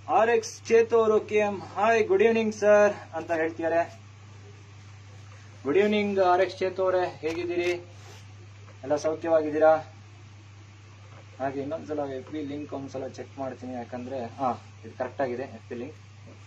R X Chetu ಅವರು K M hi good evening sir ಅಂತ ಹೇಳ್ತಿದ್ದಾರೆ good evening R X Chetu ಅವರೇ ಹೇಗಿದ್ದೀರಿ ಎಲ್ಲ ಸೌಖ್ಯವಾಗಿದ್ದೀರಾ ಹಾಗೆ ಇನ್ನೊಂದ್ಸಲ ಎಫ್ ಬಿ ಲಿಂಕ್ ಒಂದ್ಸಲ ಚೆಕ್ ಮಾಡ್ತೀನಿ ಯಾಕಂದ್ರೆ ಹಾ ಇದು ಕರೆಕ್ಟ್ ಆಗಿದೆ ಎಫ್ ಬಿ ಲಿಂಕ್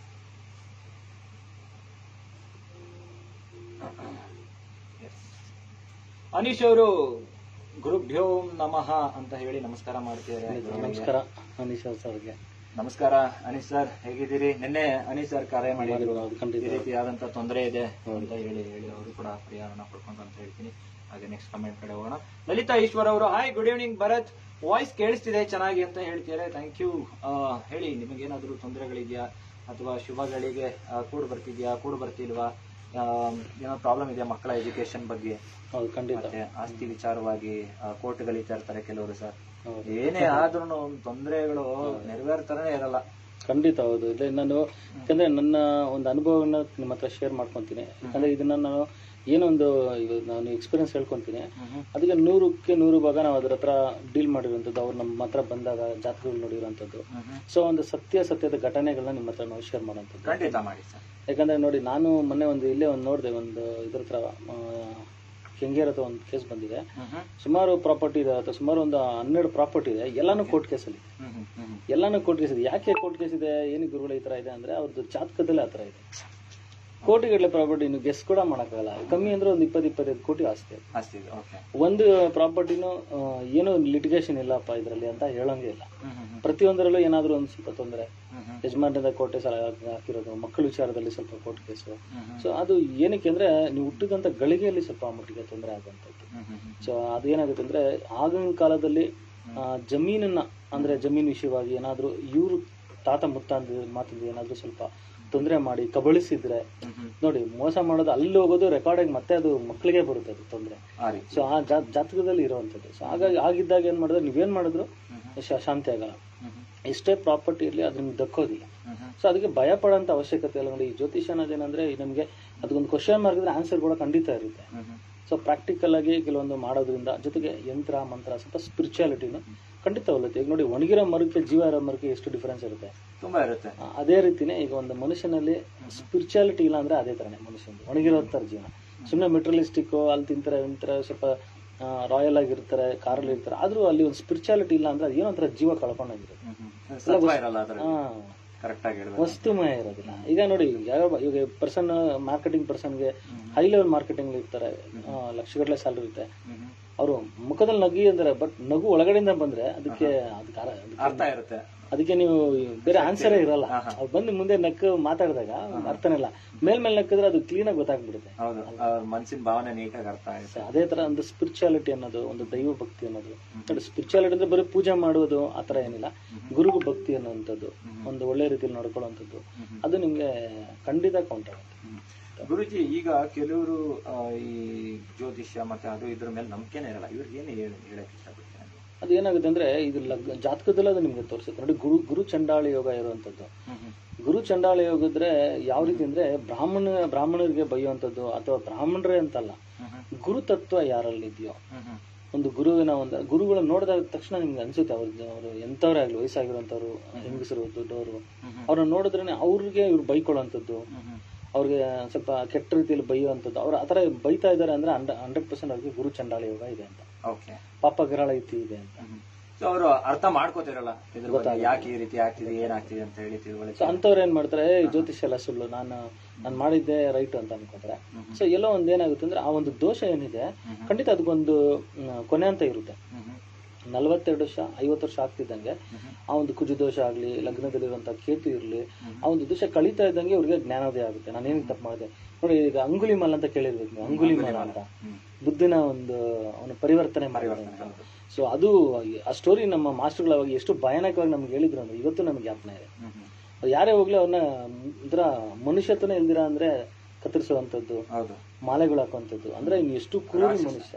ಅನೀಶ್ ಅವರು ಗುರುಭ್ಯೋ ನಮಃ ಅಂತ ಹೇಳಿ ನಮಸ್ಕಾರ ಮಾಡ್ತಿದ್ದಾರೆ ನಮಸ್ಕಾರ ಅನೀಶ್ ಸರ್ಗೆ ನಮಸ್ಕಾರ ಅನೀಶ್ ಸರ್ ಹೇಗಿದ್ದೀರಿ ನಿನ್ನೆ ಅನೀಶ್ ಸರ್ ಕರೆ ಮಾಡಿದ್ರು ಹೌದು, ಖಂಡಿತ. ಈ ರೀತಿಯಾದಂತ ತೊಂದರೆ ಇದೆ ಅಂತ ಹೇಳಿ ಹೇಳಿ ಅವರು ಕೂಡ ಪರಿಹಾರನ ಪಡ್ಕೊಂಡು ಅಂತ ಹೇಳ್ತೀನಿ ಹಾಗೆ ನೆಕ್ಸ್ಟ್ ಕಮೆಂಟ್ ಕಡೆ ಹೋಗೋಣ ಲಲಿತಾ ಈಶ್ವರ್ ಅವರು hi good evening Bharat voice ಕೇಳಿಸ್ತಿದೆ ಚೆನ್ನಾಗಿ ಅಂತ ಹೇಳ್ತಿದ್ದಾರೆ ಥ್ಯಾಂಕ್ ಯು ಹೇಳಿ ನಿಮಗೇನಾದ್ರೂ ತೊಂದರೆಗಳಿದೆಯಾ ಅಥವಾ ಶುಭಗಳಿಗೆ ಆ, ಕೂಡು ಬರ್ತಿದ್ಯಾ ಕೂಡು ಬರ್ತಿಲ್ವಾ ಆ, ಏನೋ ಪ್ರಾಬ್ಲಮ್ ಇದೆಯಾ ಮಕ್ಕಳ ಎಜುಕೇಶನ್ ಬಗ್ಗೆ ಹೌದು ಖಂಡಿತ ಮತ್ತೆ ಆಸ್ತಿ ವಿಚಾರವಾಗಿ ಕೋರ್ಟ್ ಗಳಿತಾ ಇರ್ತಾರೆ ಕೆಲವರು ಸರ್ ಹೌದು. ಏನೇ ಆದ್ರೂ ತೊಂದರೆಗಳು ನೆರವೇರ್ತಾನೆ ಇರಲ್ಲ ಖಂಡಿತ ಹೌದು ಇಲ್ಲ ನಾನು ಯಾಕಂದ್ರೆ ನನ್ನ ಒಂದು ಅನುಭವವನ್ನ ನಿಮ್ಮ ಹತ್ರ ಶೇರ್ ಮಾಡ್ಕೊಂತೀನಿ ಯಾಕಂದ್ರೆ ಇದನ್ನ ನಾನು ಏನೊಂದು ಇದು ನಾನು ಎಕ್ಸ್ಪೀರಿಯನ್ಸ್ ಹೇಳ್ಕೊಂತೀನಿ ಅದಕ್ಕೆ ನೂರಕ್ಕೆ ನೂರು ಭಾಗ ನಾವು ಅದ್ರ ಹತ್ರ ಡೀಲ್ ಮಾಡಿರುವಂಥದ್ದು ಅವ್ರು ನಮ್ಮ ಹತ್ರ ಬಂದಾಗ ಜಾತಕಗಳು ನೋಡಿರುವಂಥದ್ದು ಸೊ ಒಂದು ಸತ್ಯ ಸತ್ಯದ ಘಟನೆಗಳನ್ನ ನಿಮ್ಮ ಹತ್ರ ನಾವು ಶೇರ್ ಮಾಡೋಂಥದ್ದು ಖಂಡಿತ ಮಾಡಿ ಸರ್ ಯಾಕಂದ್ರೆ ನೋಡಿ ನಾನು ಮೊನ್ನೆ ಒಂದು ಇಲ್ಲೇ ಒಂದು ನೋಡಿದೆ ಒಂದು ಇದ್ರ ಹತ್ರ ಆ, ಕೆಂಗೇರ್ ಹತ್ರ ಒಂದು ಕೇಸ್ ಬಂದಿದೆ ಸುಮಾರು ಪ್ರಾಪರ್ಟಿ ಇದೆ ಅಥವಾ ಸುಮಾರು ಒಂದು ಹನ್ನೆರಡು ಪ್ರಾಪರ್ಟಿ ಇದೆ ಎಲ್ಲಾನು ಕೋರ್ಟ್ ಕೇಸಲ್ಲಿ ಎಲ್ಲಾನು ಕೋರ್ಟ್ ಕೇಸ್ ಇದೆ ಯಾಕೆ ಕೋರ್ಟ್ ಕೇಸ್ ಇದೆ ಏನಕ್ಕೆ ಗುರುಗಳು ಈ ತರ ಇದೆ ಅಂದ್ರೆ ಅವ್ರದ್ದು ಜಾತಕದಲ್ಲಿ ಆ ಥರ ಇದೆ ಕೋಟಿಗಟ್ಟಲೆ ಪ್ರಾಪರ್ಟಿ ನೀವು ಗೆಸ್ ಕೂಡ ಮಾಡೋಕ್ಕಾಗಲ್ಲ ಕಮ್ಮಿ ಅಂದ್ರೆ ಒಂದು ಇಪ್ಪತ್ತು ಇಪ್ಪತ್ತೈದು ಕೋಟಿ ಆಸ್ತಿ ಅದು. ಅಷ್ಟೇ ಓಕೆ ಒಂದು ಪ್ರಾಪರ್ಟಿನೂ ಏನೋ ಲಿಟಿಗೇಷನ್ ಇಲ್ಲಪ್ಪ ಇದರಲ್ಲಿ ಅಂತ ಹೇಳಂಗೆ ಇಲ್ಲ ಪ್ರತಿಯೊಂದರಲ್ಲೂ ಏನಾದರೂ ಒಂದು ಸ್ವಲ್ಪ ತೊಂದರೆ ಯಜಮಾನರಿಂದ ಕೋರ್ಟ್ ಕೇಸ್ ಹಾಕಿರೋದು ಮಕ್ಕಳ ವಿಚಾರದಲ್ಲಿ ಸ್ವಲ್ಪ ಕೋರ್ಟ್ ಕೇಸು ಸೊ ಅದು ಏನಕ್ಕೆ ಅಂದ್ರೆ ನೀವು ಹುಟ್ಟಿದಂಥ ಗಳಿಗೆಯಲ್ಲಿ ಸ್ವಲ್ಪ ಮಟ್ಟಿಗೆ ತೊಂದರೆ ಆಗುವಂಥದ್ದು ಸೊ ಅದೇನಾಗುತ್ತೆ ಅಂದ್ರೆ ಆಗಿನ ಕಾಲದಲ್ಲಿ ಆ, ಜಮೀನನ್ನ ಅಂದ್ರೆ ಜಮೀನು ವಿಷಯವಾಗಿ ಏನಾದರೂ ಇವರು ತಾತ ಮುತ್ತಾಂದ ಮಾತಿಂದ ಏನಾದರೂ ಸ್ವಲ್ಪ ತೊಂದರೆ ಮಾಡಿ ಕಬಳಿಸಿದ್ರೆ ನೋಡಿ ಮೋಸ ಮಾಡೋದು ಅಲ್ಲಿ ಹೋಗೋದು ರೆಕಾರ್ಡಿಂಗ್ ಮತ್ತೆ ಅದು ಮಕ್ಕಳಿಗೆ ಬರುತ್ತೆ ಅದು ತೊಂದರೆ ಆ ರೀತಿ ಸೊ ಆ ಜಾ- ಜಾತಕದಲ್ಲಿ ಇರುವಂಥದ್ದು ಸೊ ಹಾಗಾಗಿ ಆಗಿದ್ದಾಗ ಏನು ಮಾಡಿದ್ರೆ ನೀವೇನು ಮಾಡಿದ್ರು ಶಾ- ಶಾಂತಿ ಆಗಲ್ಲ ಎಷ್ಟೇ ಪ್ರಾಪರ್ಟಿ ಇರಲಿ ಅದು ನಿಮ್ಗೆ ದಕ್ಕೋದಿಲ್ಲ ಸೊ ಅದಕ್ಕೆ ಭಯ ಪಡೋಂಥ ಅವಶ್ಯಕತೆ ಇಲ್ಲ ನೋಡಿ ಈ ಜ್ಯೋತಿಷ ಅನ್ನೋದೇನಂದ್ರೆ ಈ ನಮಗೆ ಅದಕ್ಕೊಂದು ಕ್ವಶನ್ ಮಾರ್ಕ್ ಇದ್ರೆ ಆನ್ಸರ್ ಕೂಡ ಖಂಡಿತ ಇರುತ್ತೆ ಸೊ ಪ್ರಾಕ್ಟಿಕಲ್ ಆಗಿ ಕೆಲವೊಂದು ಮಾಡೋದ್ರಿಂದ ಜೊತೆಗೆ ಯಂತ್ರ ಮಂತ್ರ ಸ್ವಲ್ಪ ಸ್ಪಿರಿಚುಯಾಲಿಟಿನ ಖಂಡಿತ ಹೋಗುತ್ತೆ ಈಗ ನೋಡಿ ಒಣಗಿರೋ ಮರಕ್ಕೆ ಜೀವ ಇರೋ ಮರಕ್ಕೆ ಎಷ್ಟು ಡಿಫರೆನ್ಸ್ ಇರುತ್ತೆ ತುಂಬಾ ಇರುತ್ತೆ ಆ, ಅದೇ ರೀತಿನೇ ಈಗ ಒಂದು ಮನುಷ್ಯನಲ್ಲಿ ಸ್ಪಿರಿಚುಯಾಲಿಟಿ ಇಲ್ಲ ಅಂದ್ರೆ ಅದೇ ತರನೇ ಮನುಷ್ಯಂದು ಒಣಗಿರೋ ಥರ ಜೀವನ ಸುಮ್ಮನೆ ಮೆಟ್ರಲಿಸ್ಟಿಕ್ ಅಲ್ಲಿ ತಿಂತಾರೆ ಇಂತಾರೆ ಸ್ವಲ್ಪ ರಾಯಲ್ ಆಗಿರ್ತಾರೆ ಕಾರಲ್ಲಿ ಇರ್ತಾರೆ ಆದ್ರೂ ಅಲ್ಲಿ ಒಂದು ಸ್ಪಿರಿಚುಯಾಲಿಟಿ ಇಲ್ಲ ಅಂದ್ರೆ ಅದು ಏನೋ ಒಂಥರ ಜೀವ ಕಳ್ಕೊಂಡಾಗಿರುತ್ತೆ ಸತ್ವ ಇರಲ್ಲ ಅದ್ರಲ್ಲಿ ಹಾ ಕರೆಕ್ಟ್ ಆಗಿ ಹೇಳ್ಬೇಕು ವಸ್ತುಮಯ ಇರೋದಿಲ್ಲ ಈಗ ನೋಡಿ ಯಾವ ಈಗ ಪರ್ಸನ್ ಮಾರ್ಕೆಟಿಂಗ್ ಪರ್ಸನ್ಗೆ ಹೈ ಲೆವೆಲ್ ಮಾರ್ಕೆಟಿಂಗ್ ಇರ್ತಾರೆ ಆ, ಲಕ್ಷಗಟ್ಟಲೆ ಸ್ಯಾಲರಿ ಇರುತ್ತೆ ಅವರು ಮುಖದಲ್ಲಿ ನಗಿ ಅಂದ್ರೆ ಬಟ್ ನಗು ಒಳಗಡೆಯಿಂದ ಬಂದ್ರೆ ಅದಕ್ಕೆ ಅದಕ್ಕೆ ಅರ- ಅದಕ್ಕೆ- ಅರ್ಥ ಇರುತ್ತೆ ಅದಕ್ಕೆ ನೀವು ಬೇರೆ ಆನ್ಸರೇ ಇರಲ್ಲ ಅವ್ರು ಬಂದು ಮುಂದೆ ನಕ್ಕು ಮಾತಾಡಿದಾಗ ಅರ್ಥನೇ ಇಲ್ಲ ಮೇಲ್ಮೇಲೆ ನಕ್ಕಿದ್ರೆ ಅದು ಕ್ಲೀನ್ ಆಗಿ ಗೊತ್ತಾಗ್ಬಿಡುತ್ತೆ ಹೌದು ಅವ್ರ ಮನ್ಸಿನ ಭಾವನೆ ನೀಟಾಗಿ ಅರ್ಥ ಆಗುತ್ತೆ So, ಅದೇ ತರ ಒಂದು ಸ್ಪಿರಿಚುಯಾಲಿಟಿ ಅನ್ನೋದು ಒಂದು ದೈವ ಭಕ್ತಿ ಅನ್ನೋದು ನೋಡಿ ಸ್ಪಿರಿಚುಯಾಲಿಟಿ ಅಂದ್ರೆ ಬರೀ ಪೂಜೆ ಮಾಡುವುದು ಆ ತರ ಏನಿಲ್ಲ ಗುರುಗೂ ಭಕ್ತಿ ಅನ್ನೋಂಥದ್ದು ಒಂದು ಒಳ್ಳೆ ರೀತಿಯಲ್ಲಿ ನಡ್ಕೊಳ್ಳುವಂಥದ್ದು ಅದು ನಿಮ್ಗೆ ಖಂಡಿತ ಕೌಂಟ್ ಆಗುತ್ತೆ ಗುರುಜಿ ಈಗ ಕೆಲವರು ಆ, ಈ ಜ್ಯೋತಿಷ್ಯ ಮತ್ತೆ ಅದು ಇದ್ರ ಮೇಲೆ ನಂಬಿಕೆನೇ ಇರಲ್ಲ ಇವ್ರಿಗೆ ಏನು ಹೇಳಿ ಹೇಳಕ್ ಇಷ್ಟಪಡ್ತೀನಿ ಅದು ಏನಾಗುತ್ತೆ ಅಂದ್ರೆ ಇದು ಲಗ್ ಜಾತಕದಲ್ಲಿ ಅದು ನಿಮ್ಗೆ ತೋರಿಸುತ್ತೆ ನೋಡಿ ಗುರು ಗುರು ಚಂಡಾಳಿ ಯೋಗ ಇರುವಂತದ್ದು ಗುರು ಚಂಡಾಳಿ ಯೋಗ ಇದ್ರೆ ಯಾವ ರೀತಿ ಅಂದ್ರೆ ಬ್ರಾಹ್ಮಣ ಬ್ರಾಹ್ಮಣರಿಗೆ ಬೈಯುವಂಥದ್ದು ಅಥವಾ ಬ್ರಾಹ್ಮಣರೇ ಅಂತಲ್ಲ ಗುರು ತತ್ವ ಯಾರಲ್ಲಿ ಇದೆಯೋ ಒಂದು ಗುರುವಿನ ಒಂದು ಗುರುಗಳನ್ನ ನೋಡಿದ ತಕ್ಷಣ ನಿಮ್ಗೆ ಅನ್ಸುತ್ತೆ ಅವ್ರ ಅವರು ಎಂಥವ್ರೇ ಆಗಲಿ ವಯಸ್ಸಾಗಿರುವಂಥವ್ರು ಹೆಂಗಸರು ದೊಡ್ಡವರು ಅವ್ರನ್ನ ನೋಡಿದ್ರೆ ಅವ್ರಿಗೆ ಇವ್ರು ಬೈಕೊಳ್ಳುವಂಥದ್ದು ಅವ್ರಿಗೆ ಸ್ವಲ್ಪ ಕೆಟ್ಟ ರೀತಿಯಲ್ಲಿ ಬೈಯುವಂಥದ್ದು ಅವ್ರು ಆ ಥರ ಬೈತಾ ಇದ್ದಾರೆ ಅಂದ್ರೆ ಹಂಡ್ರೆಡ್ ಪರ್ಸೆಂಟ್ ಅವ್ರಿಗೆ ಗುರು ಚಂಡಾಳಿ ಯೋಗ ಇದೆ ಅಂತ ಓಕೆ ಪಾಪ ಗಿರಾಳ ಇತಿ ಇದೆ ಅಂತ ಸೊ ಅವರು ಅರ್ಥ ಮಾಡ್ಕೋತಿರಲ್ಲ ಇದ್ರ ಬಗ್ಗೆ ಯಾಕೆ ಈ ರೀತಿ ಆಗ್ತಿದೆ ಏನಾಗ್ತಿದೆ ಅಂತ ಹೇಳಿ ಸೊ ತಿಳುವಳಿಕೆ ಅಂಥವ್ರು ಏನ್ ಮಾಡ್ತಾರೆ "ಏ, ಜ್ಯೋತಿಷ್ಯ ಎಲ್ಲ ಸುಳ್ಳು ನಾನು ನಾನು ಮಾಡಿದ್ದೆ ರೈಟ್ ಅಂತ ಅನ್ಕೊಂತಾರೆ ಸೊ ಎಲ್ಲೋ ಒಂದ್ ಏನಾಗುತ್ತೆ ಅಂದ್ರೆ ಆ ಒಂದು ದೋಷ ಏನಿದೆ ಖಂಡಿತ ಅದಕ್ಕೊಂದು ಮ್, ಕೊನೆ ಅಂತ ಇರುತ್ತೆ ನಲವತ್ತೆರಡು ವರ್ಷ ಐವತ್ತು ವರ್ಷ ಆಗ್ತಿದ್ದಂಗೆ ಆ ಒಂದು ಕುಜು ದೋಷ ಆಗ್ಲಿ ಲಗ್ನದಲ್ಲಿರುವಂತ ಕೇತು ಇರ್ಲಿ ಆ ಒಂದು ದೋಷ ಕಳೀತಾ ಇದ್ದಂಗೆ ಅವ್ರಿಗೆ ಜ್ಞಾನೋದಯ ಆಗುತ್ತೆ ನಾನು ಏನಕ್ಕೆ ತಪ್ಪು ಮಾಡಿದೆ ನೋಡಿ ಈಗ ಅಂಗುಲಿ ಮಾಲ್ ಅಂತ ಕೇಳಿರ್ಬೇಕು ನೀವು ಅಂಗುಲಿ ಮಾಲ್ ಅಂತ ಬುದ್ಧಿನ ಒಂದು ಅವನು ಪರಿವರ್ತನೆ ಮಾಡಿದ ಸೊ ಅದು ಆ ಸ್ಟೋರಿ ನಮ್ಮ ಮಾಸ್ಟರ್ಗಳು ಅವಾಗ ಎಷ್ಟು ಭಯಾನಕವಾಗಿ ನಮ್ಗೆ ಹೇಳಿದ್ರು ಅಂದ್ರೆ ಇವತ್ತು ನಮ್ಗೆ ಜ್ಞಾಪನ ಇದೆ ಅವ್ರು ಯಾರೇ ಹೋಗ್ಲಿ ಅವ್ರನ್ನ ಒಂಥರ ಮನುಷ್ಯತ್ವನೇ ಇಲ್ದಿರ ಅಂದ್ರೆ ಕತ್ತರಿಸುವಂಥದ್ದು ಹೌದು ಮಾಲೆಗಳು ಹಾಕುವಂಥದ್ದು ಅಂದ್ರೆ ಇನ್ನು ಎಷ್ಟು ಕ್ರೂರಿ ಮನುಷ್ಯ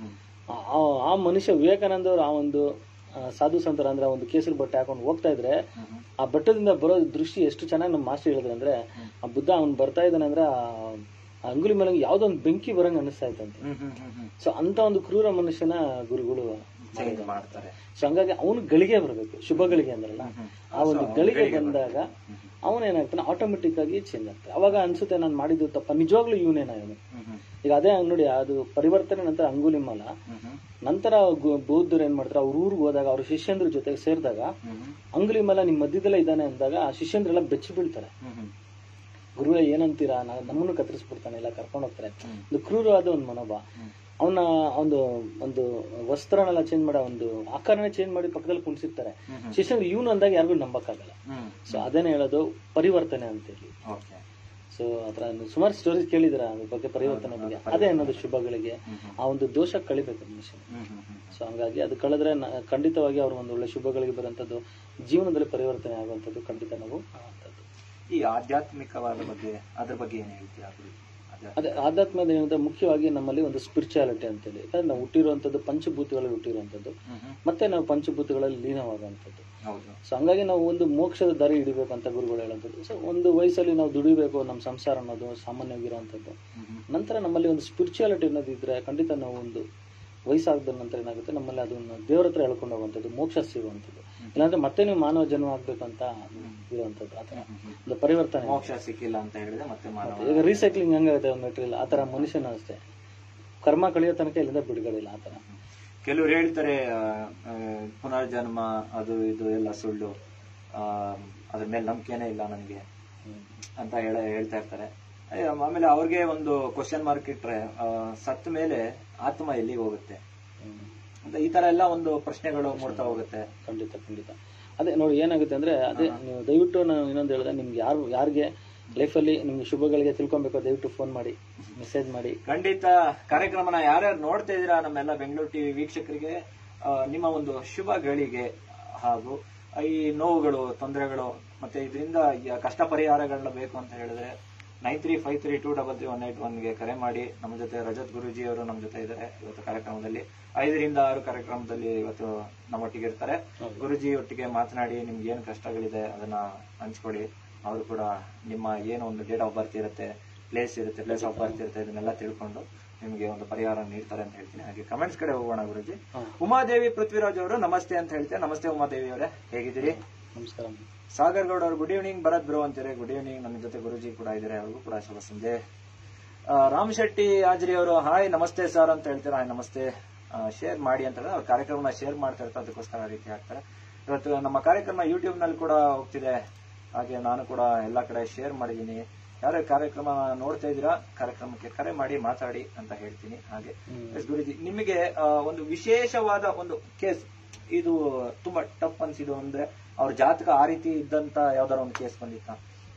ಆ- ಆ- ಆ ಮನುಷ್ಯ ವಿವೇಕಾನಂದ ಅವರು ಆ ಒಂದು ಆ, ಸಾಧು ಸಂತರ ಅಂದ್ರೆ ಆ ಒಂದು ಕೇಸರಿ ಬಟ್ಟೆ ಹಾಕೊಂಡು ಹೋಗ್ತಾ ಇದ್ರೆ ಆ ಬೆಟ್ಟದಿಂದ ಬರೋ ದೃಷ್ಟಿ ಎಷ್ಟು ಚೆನ್ನಾಗಿ ನಮ್ಮ ಮಾಸ್ಟರ್ ಹೇಳಿದ್ರು ಅಂದ್ರೆ ಆ ಬುದ್ಧ ಅವ್ನು ಬರ್ತಾ ಇದ್ದಾನೆ ಅಂದ್ರೆ ಆ ಆ ಅಂಗುಲಿ ಮೇಲೆ ಯಾವ್ದೋ ಒಂದು ಬೆಂಕಿ ಬರಂಗ್ ಅನಿಸ್ತಾ ಇತ್ತಂತೆ ಸೊ ಅಂತ ಒಂದು ಕ್ರೂರ ಮನುಷ್ಯನ ಗುರುಗಳು ಚೇಂಜ್ ಮಾಡ್ತಾರೆ ಸೊ ಹಂಗಾಗಿ ಅವನು ಗಳಿಗೆ ಬರಬೇಕು ಶುಭ ಗಳಿಗೆ ಅಂದ್ರಲ್ಲ ಆ ಒಂದು ಗಳಿಗೆ ಬಂದಾಗ ಅವನೇನಾಗ್ತಾನೆ ಆಟೋಮೆಟಿಕ್ ಆಗಿ ಚೇಂಜ್ ಆಗ್ತಾನೆ ಅವಾಗ ಅನ್ಸುತ್ತೆ ನಾನು ಮಾಡಿದ್ದು ತಪ್ಪ ನಿಜವಾಗ್ಲೂ ಇವನೇನ ಇವನು ಈಗ ಅದೇ ನೋಡಿ ಅದು ಪರಿವರ್ತನೆ ನಂತರ ಅಂಗುಲಿಮಾಲ ನಂತರ ಗು- ಬೌದ್ಧರು ಏನ್ ಮಾಡ್ತಾರೆ ಅವ್ರ ಊರಿಗೆ ಹೋದಾಗ ಅವ್ರ ಶಿಷ್ಯಂದ್ರ ಜೊತೆಗೆ ಸೇರಿದಾಗ ಅಂಗುಲಿಮಾಲ ನಿಮ್ ಮಧ್ಯದಲ್ಲೇ ಇದ್ದಾನೆ ಅಂದಾಗ ಆ ಶಿಷ್ಯಂದ್ರೆಲ್ಲ ಬೆಚ್ಚಿ ಬೀಳ್ತಾರೆ ಗುರುವೇ ಏನಂತೀರಾ ನಾ- ನಮ್ಮನ್ನು ಕತ್ತರಿಸ್ಬಿಡ್ತಾನೆ ಎಲ್ಲ ಕರ್ಕೊಂಡು ಹೋಗ್ತಾರೆ ಒಂದು ಕ್ರೂರವಾದ ಒಂದು ಮನೋಭಾವ ಅವನ ಒಂದು ಒಂದು ವಸ್ತ್ರನೆಲ್ಲ ಚೇಂಜ್ ಮಾಡಿ ಒಂದು ಆಕಾರನೇ ಚೇಂಜ್ ಮಾಡಿ ಪಕ್ಕದಲ್ಲಿ ಕುಣಿಸಿರ್ತಾರೆ ಶಿಷ್ಯಂದ್ರ ಇವನು ಅಂದಾಗ ಯಾರಿಗೂ ನಂಬಕ್ಕಾಗಲ್ಲ ಸೊ ಅದೇನೇ ಹೇಳೋದು ಪರಿವರ್ತನೆ ಅಂತ ಹೇಳಿ ಓಕೆ ಸೊ ಅದ್ರ ಸುಮಾರು ಸ್ಟೋರೀಸ್ ಕೇಳಿದ್ರ ಅದ್ರ ಬಗ್ಗೆ ಪರಿವರ್ತನೆ ಬಗ್ಗೆ ಅದೇ ಅನ್ನೋದು ಶುಭಗಳಿಗೆ ಆ ಒಂದು ದೋಷ ಕಳಿಬೇಕು ಮನುಷ್ಯ ಸೊ ಹಂಗಾಗಿ ಅದು ಕಳೆದ್ರೆ ನ- ಖಂಡಿತವಾಗಿ ಅವ್ರ ಒಂದು ಒಳ್ಳೆ ಶುಭಗಳಿಗೆ ಬರುವಂತದ್ದು ಜೀವನದಲ್ಲಿ ಪರಿವರ್ತನೆ ಆಗುವಂಥದ್ದು ಖಂಡಿತ ನಾವು ಕಾಣುವಂಥದ್ದು. ಈ ಆಧ್ಯಾತ್ಮಿಕವಾದ ಬಗ್ಗೆ ಅದ್ರ ಬಗ್ಗೆ ಏನ್ ಹೇಳ್ತೀರಾ ಗುರು? ಆಧ್ಯಾತ್ಮ- ಅದೇ ಆಧ್ಯಾತ್ಮದ ಏನಂದ್ರೆ ಮುಖ್ಯವಾಗಿ ನಮ್ಮಲ್ಲಿ ಒಂದು ಸ್ಪಿರಿಚುಯಾಲಿಟಿ ಅಂತೇಳಿ ಯಾಕಂದ್ರೆ ನಾವು ಹುಟ್ಟಿರುವಂಥದ್ದು ಪಂಚಭೂತಗಳಲ್ಲಿ ಹುಟ್ಟಿರುವಂಥದ್ದು ಹ್ಮ್. ಮತ್ತೆ ನಾವು ಪಂಚಭೂತಗಳಲ್ಲಿ ಲೀನವಾಗುವಂಥದ್ದು ಹೌದು ಸೊ ಹಂಗಾಗಿ ನಾವು ಒಂದು ಮೋಕ್ಷದ ದಾರಿ ಹಿಡಿಬೇಕು ಅಂತ ಗುರುಗಳು ಹೇಳುವಂಥದ್ದು ಸೊ ಒಂದು ವಯಸ್ಸಲ್ಲಿ ನಾವು ದುಡಿಬೇಕು ನಮ್ಮ ಸಂಸಾರ ಅನ್ನೋದು ಸಾಮಾನ್ಯವಾಗಿರುವಂಥದ್ದು ನಂತರ ನಮ್ಮಲ್ಲಿ ಒಂದು ಸ್ಪಿರಿಚುಯಾಲಿಟಿ ಅನ್ನೋದು ಇದ್ರೆ ಖಂಡಿತ ನಾವು ಒಂದು ವಯಸ್ಸಾಗದ ನಂತರ ಏನಾಗುತ್ತೆ ನಮ್ಮಲ್ಲಿ ಅದನ್ನು ದೇವರ ಹತ್ರ ಹೇಳ್ಕೊಂಡು ಹೋಗುವಂಥದ್ದು ಮೋಕ್ಷ ಸಿಗುವಂಥದ್ದು ಇಲ್ಲಾಂದ್ರೆ ಮತ್ತೆ ನೀವು ಮಾನವ ಜನ್ಮ ಆಗ್ಬೇಕು ಅಂತ ಇರುವಂಥದ್ದು ಆ ಥರ ಒಂದು ಪರಿವರ್ತನೆ ಮೋಕ್ಷ ಸಿಕ್ಕಿಲ್ಲ ಅಂತ ಹೇಳಿದ್ರೆ ಮತ್ತೆ ಮಾನವ ಈಗ ರೀಸೈಕ್ಲಿಂಗ್ ಹೆಂಗಾಗುತ್ತೆ ಒಂದು ಮೆಟೀರಿಯಲ್ ಆ ಥರ ಮನುಷ್ಯನ ಅಷ್ಟೇ ಕರ್ಮ ಕಳಿಯೋ ತನಕ ಇಲ್ಲಿಂದ ಬಿಡುಗಡೆ ಇಲ್ಲ ಆ ಥರ ಕೆಲವರು ಹೇಳ್ತಾರೆ ಆ, ಆ, ಪುನರ್ಜನ್ಮ ಅದು ಇದು ಎಲ್ಲ ಸುಳ್ಳು ಆ, ಅದ್ರ ಮೇಲೆ ನಂಬಿಕೆನೇ ಇಲ್ಲ ನನಗೆ ಅಂತ ಹೇಳ ಹೇಳ್ತಾ ಇರ್ತಾರೆ ಅಯ್ಯ, ಆಮೇಲೆ ಅವ್ರಿಗೆ ಒಂದು ಕ್ವಶನ್ ಮಾರ್ಕ್ ಇಟ್ರೆ ಆ, ಸತ್ತ ಮೇಲೆ ಆತ್ಮ ಎಲ್ಲಿಗೆ ಹೋಗುತ್ತೆ ಹ್ಮ್. ಅಂತ ಈ ತರ ಎಲ್ಲ ಒಂದು ಪ್ರಶ್ನೆಗಳು ಮೂಡ್ತಾ ಹೋಗುತ್ತೆ ಖಂಡಿತ ಖಂಡಿತ ಅದೇ ನೋಡಿ ಏನಾಗುತ್ತೆ ಅಂದ್ರೆ ಅದೇ ನೀವು ದಯವಿಟ್ಟು ನಾನು ಇನ್ನೊಂದು ಹೇಳಿದೆ ನಿಮ್ಗೆ ಯಾರು ಯಾರಿಗೆ ಲೈಫಲ್ಲಿ ನಿಮ್ಗೆ ಶುಭಗಳಿಗೆ ತಿಳ್ಕೊಬೇಕು ದಯವಿಟ್ಟು ಫೋನ್ ಮಾಡಿ ಮೆಸೇಜ್ ಮಾಡಿ ಖಂಡಿತ ಕಾರ್ಯಕ್ರಮನ ಯಾರ್ಯಾರು ನೋಡ್ತಾ ಇದ್ದೀರಾ ನಮ್ಮೆಲ್ಲ ಬೆಂಗಳೂರು ಟಿವಿ ವೀಕ್ಷಕರಿಗೆ ಆ, ನಿಮ್ಮ ಒಂದು ಶುಭ ಗಳಿಗೆ ಹಾಗೂ ಈ ನೋವುಗಳು ತೊಂದರೆಗಳು ಮತ್ತೆ ಇದರಿಂದ ಕಷ್ಟ ಪರಿಹಾರಗಳನ್ನ ಬೇಕು ಅಂತ ಹೇಳಿದ್ರೆ nine three five three two double three one eight ಒನ್ಗೆ ಕರೆ ಮಾಡಿ ನಮ್ಮ ಜೊತೆ ರಜತ್ ಗುರುಜಿ ಅವರು ನಮ್ಮ ಜೊತೆ ಇದ್ದಾರೆ ಇವತ್ತು ಕಾರ್ಯಕ್ರಮದಲ್ಲಿ ಐದರಿಂದ ಆರು ಕಾರ್ಯಕ್ರಮದಲ್ಲಿ ಇವತ್ತು ನಮ್ಮೊಟ್ಟಿಗೆ ಇರ್ತಾರೆ ಗುರುಜಿ ಒಟ್ಟಿಗೆ ಮಾತನಾಡಿ ನಿಮ್ಗೆ ಏನು ಕಷ್ಟಗಳಿದೆ ಅದನ್ನ ಹಂಚ್ಕೊಡಿ ಅವರು ಕೂಡ ನಿಮ್ಮ ಏನು ಒಂದು ಡೇಟ್ ಆಫ್ ಬರ್ತ್ ಇರುತ್ತೆ ಪ್ಲೇಸ್ ಇರುತ್ತೆ ಪ್ಲೇಸ್ ಆಫ್ ಬರ್ತ್ ಇರುತ್ತೆ ಇದನ್ನೆಲ್ಲ ತಿಳ್ಕೊಂಡು ನಿಮಗೆ ಒಂದು ಪರಿಹಾರ ನೀಡ್ತಾರೆ ಅಂತ ಹೇಳ್ತೀನಿ ಹಾಗೆ ಕಮೆಂಟ್ಸ್ ಕಡೆ ಹೋಗೋಣ ಗುರುಜಿ ಹಾ. ಉಮಾದೇವಿ ಪೃಥ್ವಿರಾಜ್ ಅವರು ನಮಸ್ತೆ ಅಂತ ಹೇಳ್ತೇನೆ ನಮಸ್ತೆ ಉಮಾದೇವಿ ಅವರೇ ಹೇಗಿದ್ದೀರಿ ನಮಸ್ಕಾರ ಸಾಗರ್ ಗೌಡ್ ಅವರು ಗುಡ್ ಈವ್ನಿಂಗ್ ಭರತ್ ಬ್ರೋ ಅಂತಾರೆ ಗುಡ್ ಈವ್ನಿಂಗ್ ನಮ್ಮ ಜೊತೆ ಗುರುಜಿ ಕೂಡ ಇದ್ದಾರೆ ಅವ್ರಿಗೂ ಕೂಡ ಶುಭ ಸಂಜೆ ಆ, ರಾಮ್ ಶೆಟ್ಟಿ ಹಾಜ್ರಿ ಅವರು ಹಾಯ್ ನಮಸ್ತೆ ಸರ್ ಅಂತ ಹೇಳ್ತಾರೆ ಹಾಯ್ ನಮಸ್ತೆ ಶೇರ್ ಮಾಡಿ ಅಂತ ಹೇಳಿದ್ರೆ ಅವ್ರ ಕಾರ್ಯಕ್ರಮ ಶೇರ್ ಮಾಡ್ತಾ ಇರ್ತಾರೆ ಅದಕ್ಕೋಸ್ಕರ ಆ ರೀತಿ ಆಗ್ತಾರೆ ಇವತ್ತು ನಮ್ಮ ಕಾರ್ಯಕ್ರಮ ಯೂಟ್ಯೂಬ್ ನಲ್ಲಿ ಕೂಡ ಹೋಗ್ತಿದೆ ಹಾಗೆ ನಾನು ಕೂಡ ಎಲ್ಲಾ ಕಡೆ ಶೇರ್ ಮಾಡಿದ್ದೀನಿ ಯಾರು ಕಾರ್ಯಕ್ರಮ ನೋಡ್ತಾ ಇದ್ದೀರಾ ಕಾರ್ಯಕ್ರಮಕ್ಕೆ ಕರೆ ಮಾಡಿ ಮಾತಾಡಿ ಅಂತ ಹೇಳ್ತೀನಿ ಹಾಗೆ ಎಸ್ ಗುರುಜಿ ನಿಮಗೆ ಆ, ಒಂದು ವಿಶೇಷವಾದ ಒಂದು ಕೇಸ್ ಇದು ತುಂಬಾ ಟಫ್ ಅನ್ಸಿದ್ದು ಅಂದ್ರೆ ಅವ್ರ ಜಾತಕ ಆ ರೀತಿ ಇದ್ದಂತ ಯಾವ್ದಾರ ಒಂದು ಕೇಸ್ ಬಂದಿತ್ತಾ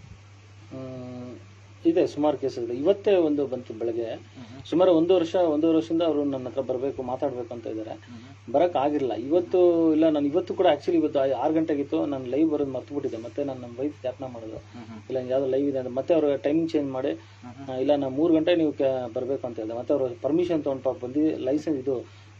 ಹ್ಮ್, ಇದೆ ಸುಮಾರು ಕೇಸಸ್ ಇವತ್ತೇ ಒಂದು ಬಂತು ಬೆಳಗ್ಗೆ ಸುಮಾರು ಒಂದು ವರ್ಷ ಒಂದೂವರೆ ವರ್ಷದಿಂದ ಅವರು ನನ್ನ ಹತ್ರ ಬರಬೇಕು ಮಾತಾಡ್ಬೇಕು ಅಂತ ಇದ್ದಾರೆ ಬರಕ್ ಆಗಿರಲಿಲ್ಲ ಇವತ್ತು ಇಲ್ಲ ನಾನು ಇವತ್ತು ಕೂಡ ಆಕ್ಚುಲಿ ಇವತ್ತು ಆ- ಆರು ಗಂಟೆಗಿತ್ತು ನಾನು ಲೈವ್ ಬರೋದು ಮರ್ತು ಬಿಟ್ಟಿದ್ದೆ ಮತ್ತೆ ನಾನು ನಮ್ಮ ವೈಫ್ ಜ್ಞಾಪನ ಮಾಡೋದು ಇಲ್ಲ ಯಾವ್ದೋ ಲೈವ್ ಇದೆ ಅಂತ ಮತ್ತೆ ಅವ್ರ ಟೈಮಿಂಗ್ ಚೇಂಜ್ ಮಾಡಿ ಆ, ಇಲ್ಲ ನಾನು ಮೂರು ಗಂಟೆ ನೀವು ಕ- ಬರ್ಬೇಕು ಅಂತ ಹೇಳಿದೆ ಮತ್ತೆ ಅವರು ಪರ್ಮಿಷನ್ ತೊಗೊಂಡು ಪಾಪ ಬಂದು ಲೈಸೆನ್ಸ್ ಇದು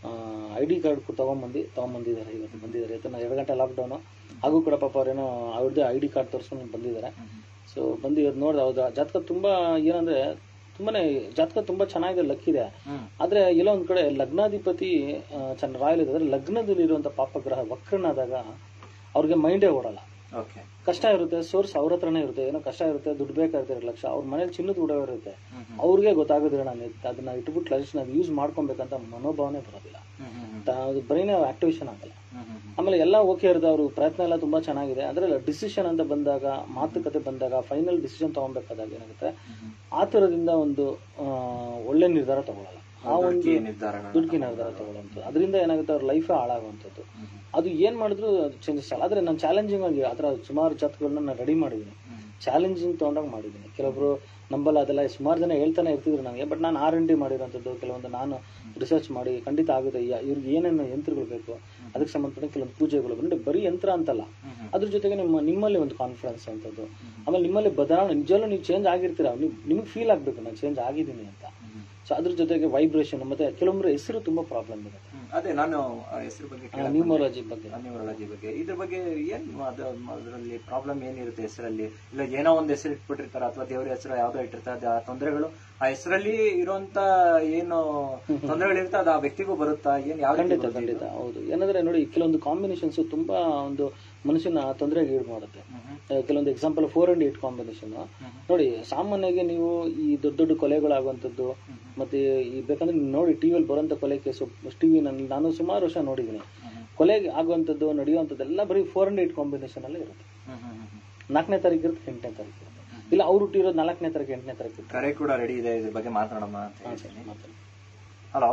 ಐ ಡಿ ಕಾರ್ಡ್ ತೊಗೊಂಬಂದು ತೊಗೊಂಬಂದಿದ್ದಾರೆ ಇವತ್ತು ಬಂದಿದ್ದಾರೆ ಇವತ್ತು ನಾನು ಎರಡು ಗಂಟೆ ಲಾಕ್ಡೌನು ಹಾಗೂ ಕೂಡ ಪಾಪ ಅವ್ರೇನೋ ಅವ್ರದ್ದೇ ಐ ಡಿ ಕಾರ್ಡ್ ತೋರಿಸ್ಕೊಂಡು ಬಂದಿದ್ದಾರೆ ಸೊ ಬಂದು ಇವತ್ತು ನೋಡಿದೆ ಹೌದು ಆ ಜಾತಕ ತುಂಬಾ ಏನಂದ್ರೆ ತುಂಬಾನೇ ಜಾತಕ ತುಂಬಾ ಚೆನ್ನಾಗಿದೆ ಲಕ್ಕಿದೆ ಆದ್ರೆ ಎಲ್ಲೋ ಒಂದ್ ಕಡೆ ಲಗ್ನಾಧಿಪತಿ ಆ, ಚೆನ್ನ ರಾಯಲ್ ಇದ್ರೆ ಲಗ್ನದಲ್ಲಿರುವಂತ ಪಾಪಗ್ರಹ ವಕ್ರನಾದಾಗ ಅವ್ರಿಗೆ ಮೈಂಡೇ ಓಡಲ್ಲ ಓಕೆ ಕಷ್ಟ ಇರುತ್ತೆ ಸೋರ್ಸ್ ಅವ್ರ ಹತ್ರನೇ ಇರುತ್ತೆ ಏನೋ ಕಷ್ಟ ಇರುತ್ತೆ ದುಡ್ಡು ಬೇಕಾಗುತ್ತೆ ಎರಡು ಲಕ್ಷ ಅವ್ರ ಮನೇಲಿ ಚಿನ್ನದ ಉಡವ ಇರುತ್ತೆ ಅವ್ರಿಗೆ ಗೊತ್ತಾಗೋದಿಲ್ಲ ನಾನು ಇದ್- ಅದನ್ನ ಇಟ್ಬಿಟ್ಟು ಲೈಫ್ ನಾವು ಯೂಸ್ ಮಾಡ್ಕೊಬೇಕಂತ ಮನೋಭಾವನೆ ಬರೋದಿಲ್ಲ ಬ್ರೈನ್ ಆಕ್ಟಿವೇಶನ್ ಆಗಲ್ಲ ಆಮೇಲೆ ಎಲ್ಲ ಓಕೆ ಇರುತ್ತೆ ಅವರು ಪ್ರಯತ್ನ ಎಲ್ಲ ತುಂಬಾ ಚೆನ್ನಾಗಿದೆ ಅದ್ರಲ್ಲಿ ಡಿಸಿಷನ್ ಅಂತ ಬಂದಾಗ ಮಾತುಕತೆ ಬಂದಾಗ ಫೈನಲ್ ಡಿಸಿಷನ್ ತಗೊಬೇಕಾದಾಗ ಏನಾಗುತ್ತೆ ಆತುರದಿಂದ ಒಂದು ಆ, ಒಳ್ಳೆ ನಿರ್ಧಾರ ತಗೊಳ್ಳಲ್ಲ ಆ ಒಂದು ನಿರ್ಧಾರಗಳು ದುಡ್ಡಿಗೆ ನಿರ್ಧಾರ ತಗೊಳ್ಳುವಂಥದ್ದು ಅದರಿಂದ ಏನಾಗುತ್ತೆ ಅವ್ರ ಲೈಫೇ ಹಾಳಾಗುವಂಥದ್ದು ಅದು ಏನ್ ಮಾಡಿದ್ರು ಚೇಂಜಸ್ ಆಗಲ್ಲ ಆದ್ರೆ ನಾನು ಚಾಲೆಂಜಿಂಗ್ ಆಗಿ ಅದರ ಸುಮಾರು ಜಾತಕಗಳನ್ನ ನಾನು ರೆಡಿ ಮಾಡಿದ್ದೀನಿ ಚಾಲೆಂಜಿಂಗ್ ತಗೊಂಡಾಗ ಮಾಡಿದ್ದೀನಿ ಕೆಲವೊಬ್ರು ನಂಬಲ್ಲ ಅದೆಲ್ಲ ಸುಮಾರು ಜನ ಹೇಳ್ತಾನೆ ಇರ್ತಿದ್ರು ನನಗೆ ಬಟ್ ನಾನು ಆರ್ ಎನ್ ಡಿ ಮಾಡಿರೋಂಥದ್ದು ಕೆಲವೊಂದು ನಾನು ರಿಸರ್ಚ್ ಮಾಡಿ ಖಂಡಿತ ಆಗುತ್ತೆ ಯ- ಇವ್ರಿಗೆ ಏನೇನು ಯಂತ್ರಗಳು ಬೇಕು ಅದಕ್ಕೆ ಸಂಬಂಧಪಟ್ಟ ಕೆಲವೊಂದು ಪೂಜೆಗಳು ಅಂದ್ರೆ ಬರೀ ಯಂತ್ರ ಅಂತಲ್ಲ ಅದ್ರ ಜೊತೆಗೆ ನಿಮ್ಮ ನಿಮ್ಮಲ್ಲಿ ಒಂದು ಕಾನ್ಫಿಡೆನ್ಸ್ ಅಂತದ್ದು ಆಮೇಲೆ ನಿಮ್ಮಲ್ಲಿ ಬದಲಾವಣೆ ನಿಜವಲ್ಲೂ ನೀವು ಚೇಂಜ್ ಆಗಿರ್ತೀರ ನೀವು ನಿಮಗೆ ಫೀಲ್ ಆಗಬೇಕು ನಾನು ಚೇಂಜ್ ಆಗಿದ್ದೀನಿ ಅಂತ ಸೊ ಅದ್ರ ಜೊತೆಗೆ ವೈಬ್ರೇಷನ್ ಮತ್ತೆ ಕೆಲವೊಬ್ಬರ ಹೆಸರು ತುಂಬಾ ಪ್ರಾಬ್ಲಮ್ ಇರುತ್ತೆ ಅದೇ ನಾನು ಆ ಹೆಸರು ಬಗ್ಗೆ ಕೇಳಕ್ ಬಂದೆ. ನ್ಯೂಮರಾಲಜಿ ಬಗ್ಗೆ ನ್ಯೂಮರಾಲಜಿ ಬಗ್ಗೆ ಇದ್ರ ಬಗ್ಗೆ ಏನ್ ಅದು ಅದರಲ್ಲಿ ಪ್ರಾಬ್ಲಮ್ ಏನಿರುತ್ತೆ ಹೆಸರಲ್ಲಿ ಇಲ್ಲ ಏನೋ ಒಂದ್ ಹೆಸರು ಇಟ್ಬಿಟ್ಟಿರ್ತಾರೆ ಅಥವಾ ದೇವ್ರ ಹೆಸರು ಯಾವ್ದೋ ಇಟ್ಟಿರ್ತಾರೆ ಆ ತೊಂದರೆಗಳು ಆ ಹೆಸರಲ್ಲಿ ಇರುವಂತ ಏನು ತೊಂದರೆಗಳಿರುತ್ತೆ ಅದು ಆ ವ್ಯಕ್ತಿಗೂ ಬರುತ್ತಾ ಏನ್ ಯಾವ ರೀತಿ ಖಂಡಿತ ಖಂಡಿತ ಹೌದು ಏನಂದ್ರೆ ನೋಡಿ ಕೆಲವೊಂದು ಕಾಂಬಿನೇಷನ್ಸ್ ತುಂಬಾ ಒಂದು ಮನುಷ್ಯನ ತೊಂದರೆಗೆ ಈಡು ಮಾಡುತ್ತೆ ಆ, ಕೆಲವೊಂದು example four and eight combination ನೋಡಿ ಸಾಮಾನ್ಯವಾಗಿ ನೀವು ಈ ದೊಡ್ಡ ದೊಡ್ಡ ಕೊಲೆಗಳಾಗುವಂಥದ್ದು ಮತ್ತೆ ಈ ಬೇಕಂದ್ರೆ ನೀವು ನೋಡಿ ಟಿವಿಯಲ್ಲಿ ಬರುವಂತ ಕೊಲೆ ಕೇಸು ಟಿವಿ ನಾನು ಸುಮಾರು ವರ್ಷ ನೋಡಿದ್ದೀನಿ ಕೊಲೆಗೆ ಆಗುವಂಥದ್ದು ನಡೆಯುವಂಥದ್ದೆಲ್ಲ ಬರೀ ಫೋರ್ ಅಂಡ್ ಏಟ್ ಕಾಂಬಿನೇಷನ್ ಅಲ್ಲೇ ಇರುತ್ತೆ ನಾಲ್ಕನೇ ತಾರೀಕು ಇರುತ್ತೆ ಎಂಟನೇ ತಾರೀಕು ಇರುತ್ತೆ ಇಲ್ಲ ಅವ್ರು ಹುಟ್ಟಿರೋದು ನಾಲ್ಕನೇ ತಾರೀಕು ಎಂಟನೇ ತಾರೀಕು ಇರುತ್ತೆ ಕರೆ ಕೂಡ ರೆಡಿ ಇದೆ ಇದ್ರ ಬಗ್ಗೆ ಮಾತಾಡೋಣ ಅಂತ ಹಾ, ಹೇಳ್ತೀನಿ ಸರಿ, ಮಾತಾಡಿ. ಹಲೋ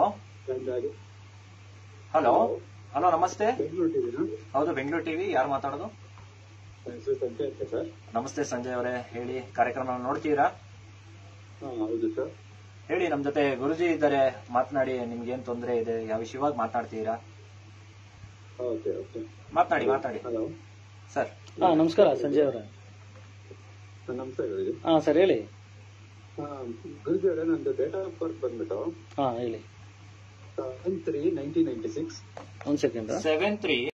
ಹಲೋ ಹಲೋ ನಮಸ್ತೆ ಬೆಂಗಳೂರು ಹೌದು ಬೆಂಗಳೂರು ಟಿವಿ ಯಾರು ಮಾತಾಡೋದು ಹೆಸರು ಸಂಜಯ್ ಅಂತ ಸರ್ ನಮಸ್ತೆ ಸಂಜಯ್ ಅವರೇ ಹೇಳಿ ಕಾರ್ಯಕ್ರಮ ನೋಡ್ತೀರಾ ಹಾ ಹೌದು ಸರ್ ಹೇಳಿ ನಮ್ ಜೊತೆ ಗುರುಜಿ ಇದ್ದಾರೆ ಮಾತನಾಡಿ ನಿಮ್ಗೆ ಏನ್ ತೊಂದರೆ ಇದೆ ಯಾವ ವಿಷಯವಾಗಿ ಮಾತನಾಡ್ತೀರಾ ಓಕೆ ಓಕೆ ಮಾತನಾಡಿ ಮಾತಾಡಿ ಹಲೋ ಸರ್ ಹಾ ನಮಸ್ಕಾರ ಸಂಜಯ್ ಅವರೇ ನಮಸ್ತೆ ಗುರುಜಿ ಹಾ ಸರ್ ಹೇಳಿ ಹಾ, ಗುರುಜಿ ಅವರೇ ನಂದು ಡೇಟ್ ಆಫ್ ಬರ್ತ್ ಬಂದ್ಬಿಟ್ಟು ಹಾ ಹೇಳಿ seven three nineteen ninety six ಒಂದ್ ಸೆಕೆಂಡ್ ಸೆವೆನ್ ತ್ರೀ